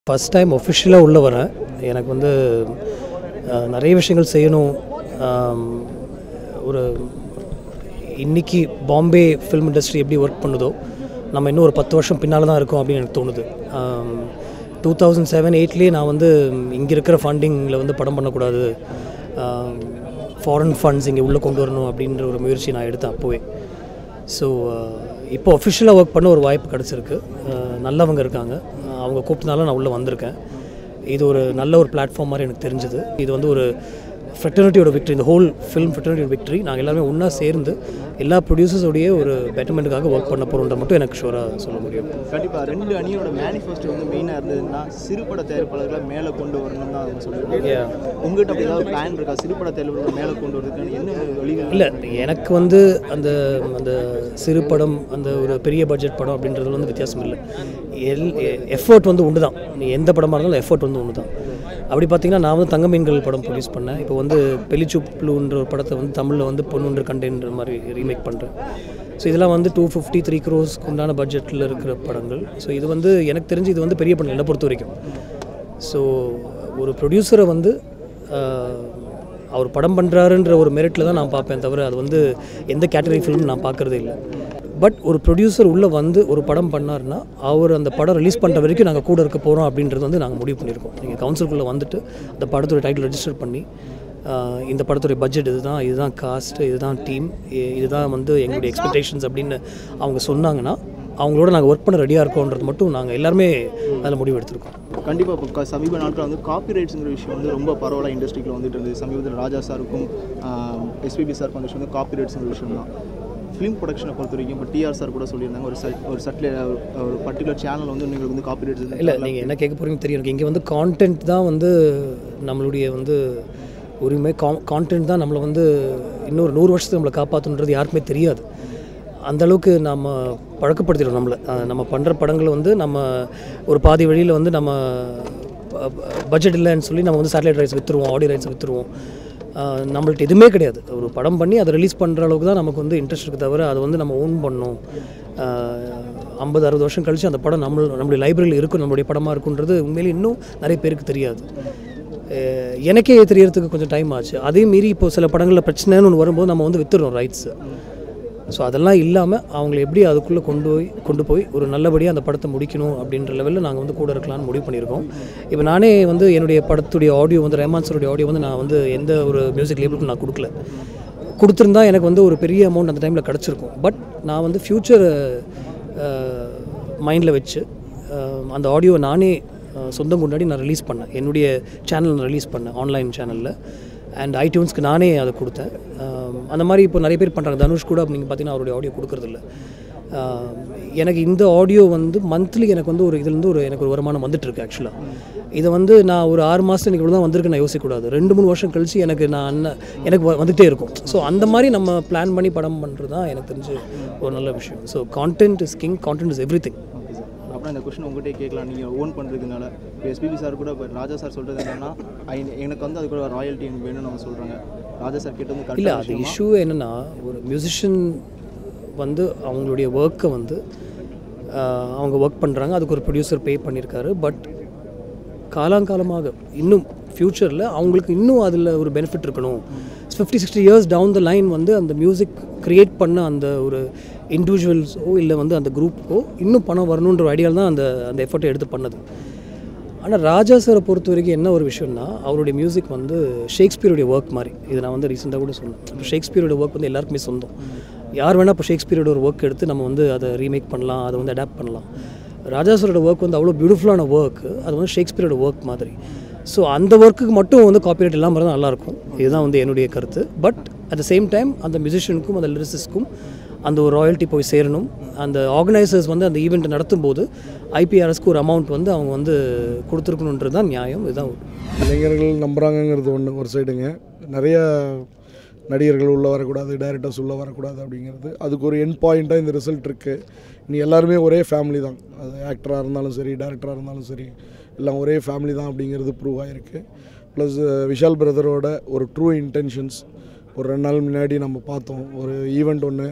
First time ஒஃபிஷியலாக உள்ளே வரேன் எனக்கு வந்து அஹ், நிறைய விஷயங்கள் செய்யணும் ஆம், ஒரு இன்னைக்கு பாம்பே ஃபிலிம் இண்டஸ்ட்ரி எப்படி ஒர்க் பண்ணுதோ நம்ம இன்னும் ஒரு பத்து வருஷம் பின்னால் தான் இருக்கோம் அப்படின்னு எனக்கு தோணுது டூ தௌசண்ட் செவன் எயிட்லேயே நான் வந்து இங்கே இருக்கிற ஃபண்டிங்கில் வந்து படம் பண்ணக்கூடாது ஃபாரின் ஃபண்ட்ஸ் இங்கே உள்ளே கொண்டு வரணும் அப்படின்ற ஒரு முயற்சி நான் எடுத்தேன் அப்போவே ஸோ இப்போ ஒஃபிஷியலாக ஒர்க் பண்ண ஒரு வாய்ப்பு கிடச்சிருக்கு அஹ், நல்லவங்க இருக்காங்க அஹ், அவங்க கூப்பிட்டனால நான் உள்ளே வந்திருக்கேன் இது ஒரு நல்ல ஒரு பிளாட்ஃபார்ம் மாதிரி எனக்கு தெரிஞ்சுது இது வந்து ஒரு ஃப்ரெட்டர்னிட்டியோட விக்ட்ரி இந்த ஹோல் ஃபிலிம் ஃப்ரெட்டர்னிட்டியோட விக்ட்ரி நாங்கள் எல்லாருமே ஒன்றா சேர்ந்து எல்லா ப்ரொடியூசர்ஸோடைய ஒரு பெட்டர்மெண்ட்டுக்காக ஒர்க் பண்ண போகிறோன்ற மட்டும் எனக்கு ஷூராக சொல்ல முடியும் கண்டிப்பாக ரெண்டு அணியோட மேனிஃபெஸ்டோ வந்து மெயினாக இருந்ததுன்னா சிறுபட தயாரிப்பாளர்களை மேலே கொண்டு வரணும் தான் அவங்க சொல்லுவாங்க Yeah. உங்கள்கிட்ட அப்படி ஏதாவது பிளான் இருக்கா சிறுபட தயாரிப்பாளர்களை மேலே கொண்டு வரதுக்கான என்ன வழிகள் இல்லை எனக்கு வந்து அந்த அந்த சிறு படம் அந்த ஒரு பெரிய பட்ஜெட் படம் அப்படின்றதுல வந்து வித்தியாசம் இல்லை எல் எஃபர்ட் வந்து உண்டு தான் நீ எந்த படமாக இருந்தாலும் எஃபர்ட் வந்து ஒன்று தான் அப்படி பார்த்தீங்கன்னா நான் வந்து தங்க மீன்கள் படம் ப்ரொடியூஸ் பண்ணேன் இப்போ வந்து பெலிச்சுப்ளுன்ற ஒரு படத்தை வந்து தமிழில் வந்து பொண்ணுன்ற கண்டென்ற மாதிரி ரீமேக் பண்ணுறேன் ஸோ இதெல்லாம் வந்து டூ ஃபிஃப்டி த்ரீ க்ரோஸ்க்கு உண்டான பட்ஜெட்டில் இருக்கிற படங்கள் ஸோ இது வந்து எனக்கு தெரிஞ்சு இது வந்து பெரிய படம் என்னை பொறுத்த வரைக்கும் ஸோ ஒரு ப்ரொடியூசரை வந்து ஆஹ், அவர் படம் பண்ணுறாருன்ற ஒரு மெரிட்டில் தான் நான் பார்ப்பேன் தவிர அது வந்து எந்த கேட்டகரி ஃபிலிம் நான் பார்க்குறதே இல்லை பட் ஒரு ப்ரொடியூசர் உள்ளே வந்து ஒரு படம் பண்ணாருன்னா அவர் அந்த படம் ரிலீஸ் பண்ணுற வரைக்கும் நாங்கள் கூட இருக்க போகிறோம் அப்படின்றது வந்து நாங்கள் முடிவு பண்ணியிருக்கோம் நீங்கள் கவுன்சிலுக்குள்ளே வந்துட்டு அந்த படத்தோட டைட்டில் ரெஜிஸ்டர் பண்ணி ஆஹ், இந்த படத்துடைய பட்ஜெட் இதுதான் இதுதான் காஸ்ட்டு இதுதான் டீம் இதுதான் வந்து எங்களுடைய எக்ஸ்பெக்டேஷன்ஸ் அப்படின்னு அவங்க சொன்னாங்கன்னா அவங்களோட நாங்கள் ஒர்க் பண்ண ரெடியாக இருக்கோன்றது மட்டும் நாங்கள் எல்லாருமே அதில் முடிவு எடுத்திருக்கோம் கண்டிப்பாக இப்போ சமீப நாட்கள் வந்து காப்பிரைட்ஸுங்கிற விஷயம் வந்து ரொம்ப பரவலாக இண்டஸ்ட்ரியில் வந்துட்டு இருந்தது சமீபத்தில் ராஜா சாருக்கும் எஸ்பிபி சாருக்கும் அந்த விஷயம் வந்து காப்பிரைட்ஸுங்கிற விஷயம் தான் ஃபிலிம் ப்ரொடக்ஷனை பொறுத்த வரைக்கும் இப்போ டிஆர் சார் கூட சொல்லியிருந்தாங்க ஒரு சட் ஒரு சட்டில் ஒரு பர்டிகுலர் சேனல் வந்து உங்களுக்கு வந்து காப்பிரைட்ஸ் இல்லை நீங்கள் என்ன கேட்க போகிறீங்க தெரியும் எனக்கு இங்கே வந்து கான்டென்ட் தான் வந்து நம்மளுடைய வந்து உரிமை கா கான்டென்ட் தான் நம்மளை வந்து இன்னொரு நூறு வருஷத்துக்கு நம்மளை காப்பாற்றுன்றது யாருக்குமே தெரியாது அந்த அளவுக்கு நம்ம பழக்கப்படுத்திடும் நம்மளை அஹ் நம்ம பண்ணுற படங்களை வந்து நம்ம ஒரு பாதி வழியில் வந்து நம்ம பட்ஜெட் இல்லைன்னு சொல்லி நம்ம வந்து சேட்டலைட் ரைட்ஸ் விற்றுருவோம் ஆடியோ ரைட்ஸ் விற்றுருவோம் நம்மள்ட்ட எதுவுமே கிடையாது ஒரு படம் பண்ணி அதை ரிலீஸ் பண்ணுற அளவுக்கு தான் நமக்கு வந்து இன்ட்ரெஸ்ட் இருக்குது தவிர அதை வந்து நம்ம ஓன் பண்ணணும் ஐம்பது அறுபது வருஷம் கழிச்சு அந்த படம் நம்ம நம்மளுடைய லைப்ரரியில் இருக்கும் நம்மளுடைய படமாக இருக்குன்றது உண்மையிலே இன்னும் நிறைய பேருக்கு தெரியாது அஹ் எனக்கே தெரியறதுக்கு கொஞ்சம் டைம் ஆச்சு அதே மீறி இப்போ சில படங்களில் பிரச்சனைன்னு ஒன்று வரும்போது நம்ம வந்து வித்துடுறோம் ரைட்ஸு ஸோ அதெல்லாம் இல்லாமல் அவங்கள எப்படி அதுக்குள்ளே கொண்டு போய் கொண்டு போய் ஒரு நல்லபடியாக அந்த படத்தை முடிக்கணும் அப்படின்ற லெவலில் நாங்கள் வந்து கூட இருக்கலாம்னு முடிவு பண்ணியிருக்கோம் இப்போ நானே வந்து என்னுடைய படத்துடைய ஆடியோ வந்து ரஹ்மான் சாருடைய ஆடியோ வந்து நான் வந்து எந்த ஒரு மியூசிக் லேபிளுக்கும் நான் கொடுக்கல கொடுத்துருந்தா எனக்கு வந்து ஒரு பெரிய அமௌண்ட் அந்த டைமில் கிடச்சிருக்கும் பட் நான் வந்து ஃப்யூச்சர் மைண்டில் வச்சு அஹ், அந்த ஆடியோவை நானே அஹ், சொந்தம் கொண்டாடி நான் ரிலீஸ் பண்ணேன் என்னுடைய சேனல் நான் ரிலீஸ் பண்ணேன் ஆன்லைன் சேனலில் அண்ட் ஐடியூன்ஸ்க்கு நானே அதை கொடுத்தேன் அஹ், அந்த மாதிரி இப்போ நிறைய பேர் பண்ணுறாங்க தனுஷ் கூட நீங்கள் பார்த்தீங்கன்னா அவருடைய ஆடியோ கொடுக்கறதில்ல அஹ், எனக்கு இந்த ஆடியோ வந்து மந்த்லி எனக்கு வந்து ஒரு இதுலேருந்து ஒரு எனக்கு ஒரு வருமானம் வந்துட்டுருக்கு ஆக்சுவலாக இதை வந்து நான் ஒரு ஆறு மாதத்துக்கு இவ்வளோ தான் வந்திருக்கு நான் யோசிக்கக்கூடாது ரெண்டு மூணு வருஷம் கழிச்சு எனக்கு நான் அண்ணன் எனக்கு வ- வந்துகிட்டே இருக்கும் ஸோ அந்த மாதிரி நம்ம பிளான் பண்ணி படம் பண்ணுறது தான் எனக்கு தெரிஞ்சு ஒரு நல்ல விஷயம் so content is king content is everything okay sir அப்புறம் இந்த கொஸ்டின் உங்கள்கிட்டயே கேட்கலாம் நீங்கள் ஓன் பண்ணுறதுனால இப்போ எஸ்பிபி சார் கூட இப்போ ராஜா சார் சொல்கிறது என்னன்னா ஐ- எனக்கு வந்து அது கூட ராயல்ட்டி எனக்கு வேணும்னு அவங்க சொல்கிறாங்க ராஜா சார் கிட்ட வந்து இல்லை கரெக்டாக அது இஷ்யூ என்னென்னா ஒரு மியூசிஷியன் வந்து அவங்களுடைய ஒர்க்கை வந்து ஆஹ், அவங்க ஒர்க் பண்ணுறாங்க அதுக்கு ஒரு ப்ரொடியூசர் பே பண்ணியிருக்காரு பட் காலாங்காலமாக இன்னும் ஃப்யூச்சரில் அவங்களுக்கு இன்னும் அதில் ஒரு பெனிஃபிட் இருக்கணும் fifty sixty years down the line வந்து அந்த மியூசிக் க்ரியேட் பண்ண அந்த ஒரு இண்டிவிஜுவல்ஸோ இல்லை வந்து அந்த குரூப்புக்கோ இன்னும் பணம் வரணுன்ற ஐடியாவில் தான் அந்த அந்த எஃபர்ட்டை எடுத்து பண்ணது ஆனால் ராஜா சாரை பொறுத்த வரைக்கும் என்ன ஒரு விஷயம்னா அவருடைய மியூசிக் வந்து ஷேக்ஸ்பியருடைய ஒர்க் மாதிரி இது நான் வந்து ரீசெண்டாக கூட சொன்னேன் இப்போ ஷேக்ஸ்பியரோட ஒர்க் வந்து எல்லாருக்குமே சொந்தம் யார் வேணால் இப்போ ஷேக்ஸ்பியரோட ஒரு ஒர்க் எடுத்து நம்ம வந்து அதை ரீமேக் பண்ணலாம் அதை வந்து அடாப்ட் பண்ணலாம் ராஜா சாரோட ஒர்க் வந்து அவ்வளோ பியூட்டிஃபுல்லான ஒர்க் அது வந்து ஷேக்ஸ்பியரோட ஒர்க் மாதிரி ஸோ அந்த ஒர்க்குக்கு மட்டும் வந்து காப்பிரைட் இல்லாமல் இருந்தால் நல்லாயிருக்கும் இதுதான் வந்து என்னுடைய கருத்து but at the same time அந்த மியூசிஷியனுக்கும் அந்த லிரிசிஸ்க்கும் அந்த ஒரு ராயல்ட்டி போய் சேரணும் அந்த ஆர்கனைசர்ஸ் வந்து அந்த ஈவெண்ட்டை நடத்தும் போது ஐபிஆர்எஸ்க்கு ஒரு அமௌண்ட் வந்து அவங்க வந்து கொடுத்துருக்கணுன்றது தான் நியாயம் இதுதான் இளைஞர்கள் நம்புகிறாங்கங்கிறது ஒன்று ஒரு சைடுங்க நிறைய நடிகர்கள் உள்ளே வரக்கூடாது டைரக்டர்ஸ் உள்ளே வரக்கூடாது அப்படிங்கிறது அதுக்கு ஒரு என் பாயிண்ட்டாக இந்த ரிசல்ட் இருக்குது நீ எல்லாருமே ஒரே ஃபேமிலி தான் அது ஆக்டராக இருந்தாலும் சரி டேரக்டராக இருந்தாலும் சரி எல்லாம் ஒரே ஃபேமிலி தான் அப்படிங்கிறது ப்ரூவ் ஆகிருக்கு ப்ளஸ் விஷால் பிரதரோட ஒரு ட்ரூ இன்டென்ஷன்ஸ் ஒரு ரெண்டு நாள் முன்னாடி நம்ம பார்த்தோம் ஒரு ஈவெண்ட் ஒன்று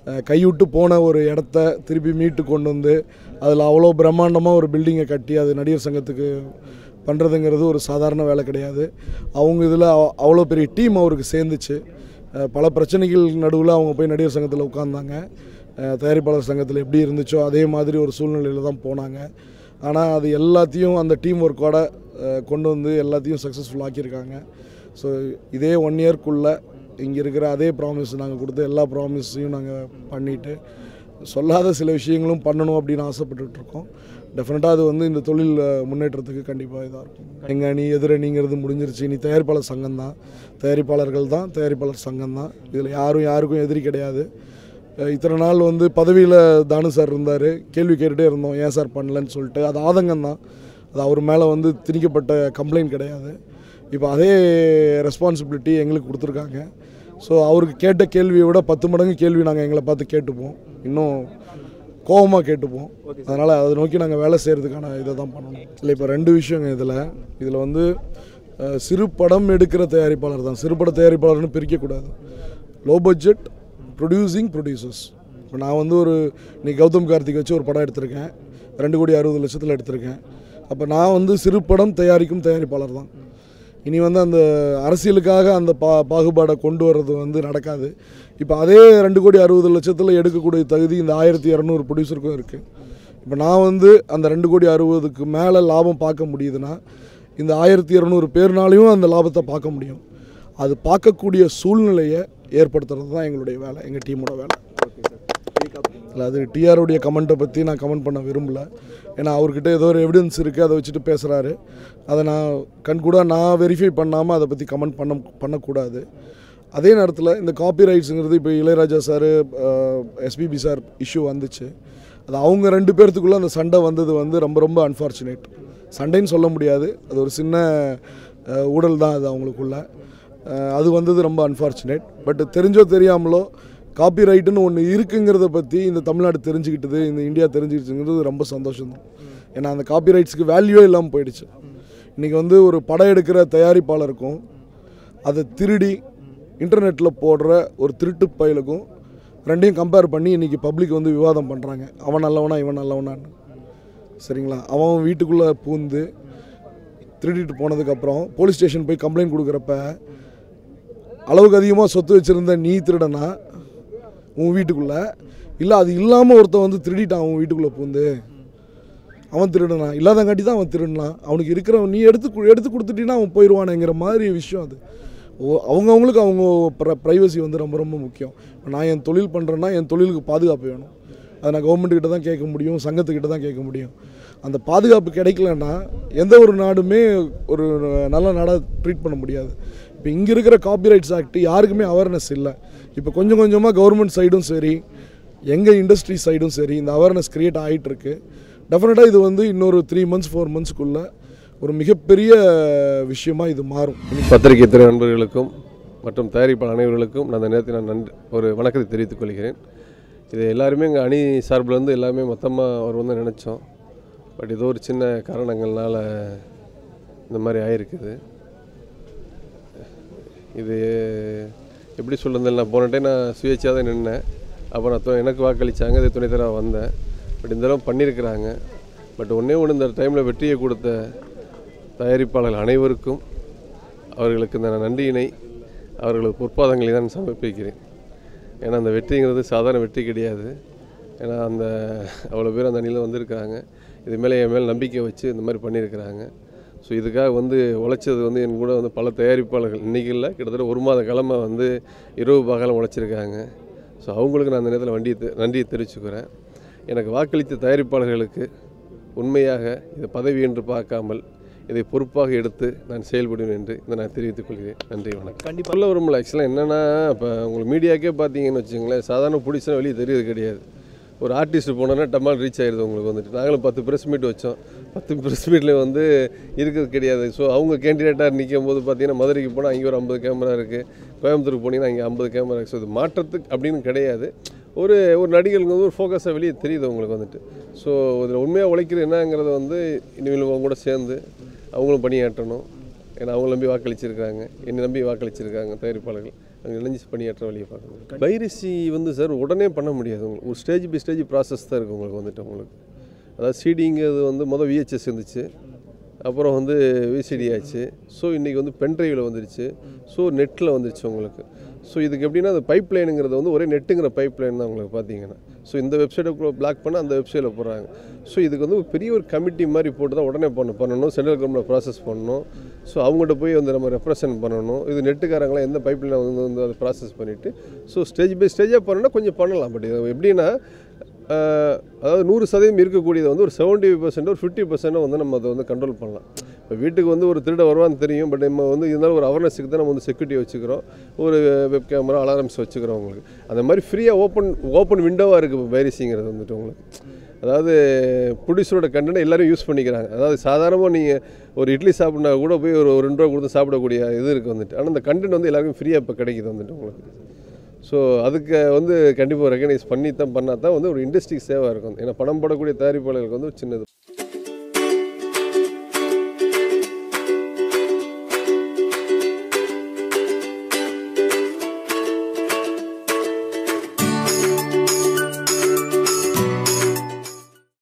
அஹ், கைவிட்டு போன ஒரு இடத்த திருப்பி மீட்டு கொண்டு வந்து அதில் அவ்வளோ பிரம்மாண்டமாக ஒரு பில்டிங்கை கட்டி அது நடிகர் சங்கத்துக்கு பண்ணுறதுங்கிறது ஒரு சாதாரண வேலை கிடையாது அவங்க இதில் அவ்வளோ பெரிய டீம் அவருக்கு சேர்ந்துச்சு அஹ், பல பிரச்சனைகள் நடுவில் அவங்க போய் நடிகர் சங்கத்தில் உட்காந்தாங்க அஹ், தயாரிப்பாளர் சங்கத்தில் எப்படி இருந்துச்சோ அதே மாதிரி ஒரு சூழ்நிலையில் தான் போனாங்க ஆனால் அது எல்லாத்தையும் அந்த டீம் ஒர்க்கோட கொண்டு வந்து எல்லாத்தையும் சக்ஸஸ்ஃபுல் ஆக்கியிருக்காங்க ஸோ இதே ஒன் இயர்க்குள்ளே இங்கே இருக்கிற அதே ப்ராமிஸ் நாங்கள் கொடுத்த எல்லா ப்ராமிஸையும் நாங்கள் பண்ணிவிட்டு சொல்லாத சில விஷயங்களும் பண்ணணும் அப்படின்னு ஆசைப்பட்டுட்டு இருக்கோம் டெஃபினட்டாக அது வந்து இந்த தொழில் அஹ், முன்னேற்றத்துக்கு கண்டிப்பாக இதாக இருக்கும் எங்கள் அணி எதிரணிங்கிறது முடிஞ்சிருச்சு இனி தயாரிப்பாளர் சங்கம் தான் தயாரிப்பாளர்கள் தான் தயாரிப்பாளர் சங்கம் தான் இதில் யாரும் யாருக்கும் எதிரி கிடையாது அஹ், இத்தனை நாள் வந்து பதவியில் தானு சார் இருந்தார் கேள்வி கேட்டுகிட்டே இருந்தோம் ஏன் சார் பண்ணலன்னு சொல்லிட்டு அது ஆதங்கம் தான் அது அவர் மேலே வந்து திணிக்கப்பட்ட கம்ப்ளைண்ட் கிடையாது இப்போ அதே ரெஸ்பான்சிபிலிட்டி எங்களுக்கு கொடுத்துருக்காங்க ஸோ அவருக்கு கேட்ட கேள்வியை விட பத்து மடங்கு கேள்வி நாங்கள் எங்களை பார்த்து கேட்டுப்போம் இன்னும் கோபமாக கேட்டுப்போம் அதனால் அதை நோக்கி நாங்கள் வேலை செய்கிறதுக்கான இதை தான் பண்ணணும் இல்லை இப்போ ரெண்டு விஷயங்க இதில் இதில் வந்து அஹ், சிறு படம் எடுக்கிற தயாரிப்பாளர் தான் சிறுபட தயாரிப்பாளர்னு பிரிக்கக்கூடாது லோ பட்ஜெட் ப்ரொடியூசிங் ப்ரொடியூசர்ஸ் இப்போ நான் வந்து ஒரு நீ கௌதம் கார்த்திக் வச்சு ஒரு படம் எடுத்திருக்கேன் ரெண்டு கோடி அறுபது லட்சத்தில் எடுத்திருக்கேன் அப்போ நான் வந்து சிறு படம் தயாரிக்கும் தயாரிப்பாளர் தான் இனி வந்து அந்த அரசியலுக்காக அந்த பா பாகுபாடை கொண்டு வர்றது வந்து நடக்காது இப்போ அதே ரெண்டு கோடி அறுபது லட்சத்தில் எடுக்கக்கூடிய தகுதி இந்த ஆயிரத்தி இரநூறு ப்ரொடியூசருக்கும் இருக்குது இப்போ நான் வந்து அந்த ரெண்டு கோடி அறுபதுக்கு மேலே லாபம் பார்க்க முடியுதுன்னா இந்த ஆயிரத்தி இரநூறு பேர்னாலையும் அந்த லாபத்தை பார்க்க முடியும் அது பார்க்கக்கூடிய சூழ்நிலையை ஏற்படுத்துறது தான் எங்களுடைய வேலை எங்கள் டீமோட வேலை இல்லை அது டிஆருடைய கமெண்ட்டை பற்றி நான் கமெண்ட் பண்ண விரும்பல ஏன்னா அவர்கிட்ட ஏதோ ஒரு எவிடன்ஸ் இருக்குது அதை வச்சுட்டு பேசுகிறாரு அதை நான் கண்கூட நான் வெரிஃபை பண்ணாமல் அதை பற்றி கமெண்ட் பண்ண பண்ணக்கூடாது அதே நேரத்தில் இந்த காப்பி ரைட்ஸுங்கிறது இப்போ Ilaiyaraaja sir SPB sir issue வந்துச்சு அது அவங்க ரெண்டு பேர்த்துக்குள்ளே அந்த சண்டை வந்தது வந்து ரொம்ப ரொம்ப அன்ஃபார்ச்சுனேட் சண்டைன்னு சொல்ல முடியாது அது ஒரு சின்ன அஹ், ஊழல் தான் அது அவங்களுக்குள்ள அஹ், அது வந்தது ரொம்ப அன்ஃபார்ச்சுனேட் பட் தெரிஞ்சோ தெரியாமலோ காப்பி ரைட்டுன்னு ஒன்று இருக்குங்கிறத பற்றி இந்த தமிழ்நாடு தெரிஞ்சுக்கிட்டது இந்த இந்தியா தெரிஞ்சுக்கிட்டுங்கிறது ரொம்ப சந்தோஷம் தான் ஏன்னா அந்த காப்பி ரைட்ஸுக்கு வேல்யூவே இல்லாமல் போயிடுச்சு இன்றைக்கி வந்து ஒரு படம் எடுக்கிற தயாரிப்பாளருக்கும் அதை திருடி இன்டர்நெட்டில் போடுற ஒரு திருட்டு பயலுக்கும் ரெண்டையும் கம்பேர் பண்ணி இன்றைக்கி பப்ளிக் வந்து விவாதம் பண்ணுறாங்க அவன் நல்லவனா இவன் நல்லவனான்னு சரிங்களா அவன் வீட்டுக்குள்ளே பூந்து திருடிட்டு போனதுக்கப்புறம் போலீஸ் ஸ்டேஷன் போய் கம்ப்ளைண்ட் கொடுக்குறப்ப அளவுக்கு அதிகமாக சொத்து வச்சுருந்த நீ திருடனா உன் வீட்டுக்குள்ளே இல்லை அது இல்லாமல் ஒருத்தன் வந்து திருடிட்டான் அவன் வீட்டுக்குள்ளே பூந்து அவன் திருடனா இல்லாதங்காட்டி தான் அவன் திருடலாம் அவனுக்கு இருக்கிற நீ எடுத்து கு- எடுத்து கொடுத்துட்டீங்கன்னா அவன் போயிடுவானுங்கிற மாதிரி விஷயம் அது ஓ அவங்கவுங்களுக்கு அவங்க ப்ரைவசி வந்து ரொம்ப ரொம்ப முக்கியம் இப்ப நான் என் தொழில் பண்ணுறேன்னா என் தொழிலுக்கு பாதுகாப்பு வேணும் அதை நான் கவர்மெண்ட் கிட்ட தான் கேட்க முடியும் சங்கத்துக்கிட்ட தான் கேட்க முடியும் அந்த பாதுகாப்பு கிடைக்கலன்னா எந்த ஒரு நாடுமே ஒரு நல்ல நாடாக ட்ரீட் பண்ண முடியாது இப்போ இங்கே இருக்கிற காப்பிரைட்ஸ் ஆக்ட் யாருக்குமே அவேர்னஸ் இல்லை இப்போ கொஞ்சம் கொஞ்சமாக கவர்மெண்ட் சைடும் சரி எங்கள் இண்டஸ்ட்ரி சைடும் சரி இந்த அவேர்னஸ் க்ரியேட் ஆகிட்டு இருக்கு டெஃபினட்டாக இது வந்து இன்னொரு த்ரீ மந்த்ஸ் ஃபோர் மந்த்ஸ்க்குள்ளே ஒரு மிகப்பெரிய விஷயமா இது மாறும் பத்திரிகை துறை நண்பர்களுக்கும் மற்றும் தயாரிப்பாளர் அனைவர்களுக்கும் நான் அந்த நேரத்தில் நான் நன்றி ஒரு வணக்கத்தை தெரிவித்துக் கொள்கிறேன் இது எல்லாருமே எங்கள் அணி சார்பில் இருந்து எல்லாமே மொத்தமாக அவர் வந்து நினச்சோம் பட் ஏதோ ஒரு சின்ன காரணங்கள்னால இந்த மாதிரி ஆயிருக்குது இது எப்படி சொல்கிறது நான் போன டைம் நான் சுயேட்சையாக தான் நின்னேன் அப்போ நான் து- எனக்கு வாக்களித்தாங்க இது துணை தர வந்தேன் பட் இந்த தடவை பண்ணியிருக்கிறாங்க பட் ஒன்றே ஒன்று இந்த டைமில் வெற்றியை கொடுத்த தயாரிப்பாளர்கள் அனைவருக்கும் அவர்களுக்கு இந்த நன்றியினை அவர்களது பொற்பாதங்களை தான் சமர்ப்பிக்கிறேன் ஏன்னா அந்த வெற்றிங்கிறது சாதாரண வெற்றி கிடையாது ஏன்னா அந்த அவ்வளோ பேர் அந்த அணியில் வந்திருக்காங்க இது மேலே என் மேல் நம்பிக்கை வச்சு இந்த மாதிரி பண்ணியிருக்கிறாங்க ஸோ இதுக்காக வந்து உழைச்சது வந்து என் கூட வந்து பல தயாரிப்பாளர்கள் இன்றைக்கி இல்லை கிட்டத்தட்ட ஒரு மாத கிழமை வந்து இரவு பகலம் உழைச்சிருக்காங்க ஸோ அவங்களுக்கு நான் அந்த நேரத்தில் வண்டியை தெ- நன்றியை தெரிவிச்சுக்கிறேன் எனக்கு வாக்களித்த தயாரிப்பாளர்களுக்கு உண்மையாக இது பதவி என்று பார்க்காமல் இதை பொறுப்பாக எடுத்து நான் செயல்படுவேன் என்று இதை நான் தெரிவித்துக் கொள்கிறேன் நன்றி வணக்கம் கண்டிப்பாக சொல்ல விரும்பல ஆக்சுவலாக என்னென்னா இப்போ உங்களுக்கு மீடியாக்கே பார்த்தீங்கன்னு வச்சுங்களேன் சாதாரண பிடிச்சா வெளியே தெரியுது கிடையாது ஒரு ஆர்டிஸ்ட் போனோன்னா டமால் ரீச் ஆயிடுது உங்களுக்கு வந்துட்டு நாங்களும் பத்து ப்ரெஸ் மீட் வச்சோம் பத்து ப்ரெஸ் மீட்டில் வந்து இருக்கிறது கிடையாது ஸோ அவங்க கேண்டிடேட்டாக நிற்கும் போது பார்த்தீங்கன்னா மதுரைக்கு போனால் அங்கே ஒரு ஐம்பது கேமரா இருக்குது கோயம்புத்தூருக்கு போனீங்கன்னா இங்கே ஐம்பது கேமரா இருக்குது ஸோ இது மாற்றத்துக்கு அப்படின்னு கிடையாது ஒரு ஒரு நடிகர்களுக்கு வந்து ஒரு ஃபோக்கஸாக வெளியே தெரியுது உங்களுக்கு வந்துட்டு ஸோ இதில் உண்மையாக உழைக்கிறது என்னங்கிறத வந்து இனிமேல் அவங்க கூட சேர்ந்து அவங்களும் பணியாற்றணும் ஏன்னா அவங்கள நம்பி வாக்களிச்சிருக்காங்க என்னை நம்பி வாக்களிச்சிருக்காங்க தயாரிப்பாளர்கள் அங்கே இணைஞ்சு பணியாற்ற வழியை பார்க்கணும் பைரசி வந்து சார் உடனே பண்ண முடியாது உங்களுக்கு ஒரு ஸ்டேஜ் பை ஸ்டேஜ் ப்ராசஸ் தான் இருக்குது உங்களுக்கு வந்துட்டு உங்களுக்கு அதாவது சிடிங்கிறது வந்து மொதல் விஹெச்எஸ் இருந்துச்சு அப்புறம் வந்து விசிடி ஆச்சு ஸோ இன்றைக்கி வந்து பென்ட்ரைவில் வந்துருச்சு ஸோ நெட்டில் வந்துருச்சு உங்களுக்கு ஸோ இதுக்கு எப்படின்னா அந்த பைப் லைனுங்கிறது வந்து ஒரே நெட்டுங்கிற பைப் லைன் தான் உங்களுக்கு பார்த்தீங்கன்னா ஸோ இந்த வெப்சைட்டை பிளாக் பண்ண அந்த வெப்சைட்டில் போடுறாங்க ஸோ இதுக்கு வந்து ஒரு பெரிய ஒரு கமிட்டி மாதிரி போட்டு தான் உடனே பண்ண பண்ணணும் சென்ட்ரல் கவர்மெண்ட் ப்ராசஸ் பண்ணணும் ஸோ அவங்கள்ட்ட போய் வந்து நம்ம ரெப்ரசன்ட் பண்ணணும் இது நெட்டுக்காரங்களாம் எந்த பைப் லைனை வந்து வந்து அதை ப்ராசஸ் பண்ணிவிட்டு ஸோ ஸ்டேஜ் பை ஸ்டேஜாக பண்ணணும்னா கொஞ்சம் பண்ணலாம் பட் இது எப்படின்னா ஆஹ், அதாவது நூறு சதவீதம் இருக்கக்கூடியதை வந்து ஒரு செவன்ட்டி பர்சன்ட் ஒரு ஃபிஃப்டி பர்சன்ட் வந்து நம்ம அதை வந்து கண்ட்ரோல் பண்ணலாம் இப்போ வீட்டுக்கு வந்து ஒரு திருட வருவான்னு தெரியும் பட் நம்ம வந்து இருந்தாலும் ஒரு அவேர்னஸுக்கு தான் நம்ம வந்து செக்யூரிட்டி வச்சுக்கிறோம் ஒரு வெப் கேமரா அலாரம்ஸ் வச்சுக்கிறோம் உங்களுக்கு அந்த மாதிரி ஃப்ரீயாக ஓப்பன் ஓப்பன் விண்டோவாக இருக்குது வைரஸிங்கிறது வந்துட்டு உங்களுக்கு அதாவது ப்ரொடியூசரோட கண்டென்ட் எல்லாரும் யூஸ் பண்ணிக்கிறாங்க அதாவது சாதாரணமாக நீங்கள் ஒரு இட்லி சாப்பிட்னா கூட போய் ஒரு ஒரு ரெண்டு ரூபா கொடுத்து சாப்பிடக்கூடிய இது இருக்குது வந்துட்டு ஆனால் அந்த கண்டென்ட் வந்து எல்லாருக்கும் ஃப்ரீயாக இப்போ கிடைக்குது வந்துட்டு உங்களுக்கு ஸோ அதுக்கு வந்து கண்டிப்பாக ரெகனைஸ் பண்ணி தான் பண்ணால் தான் வந்து ஒரு இண்டஸ்ட்ரிக்கு சேவாக இருக்கும் ஏன்னா பணம் போடக்கூடிய தயாரிப்பாளர்களுக்கு வந்து ஒரு சின்னது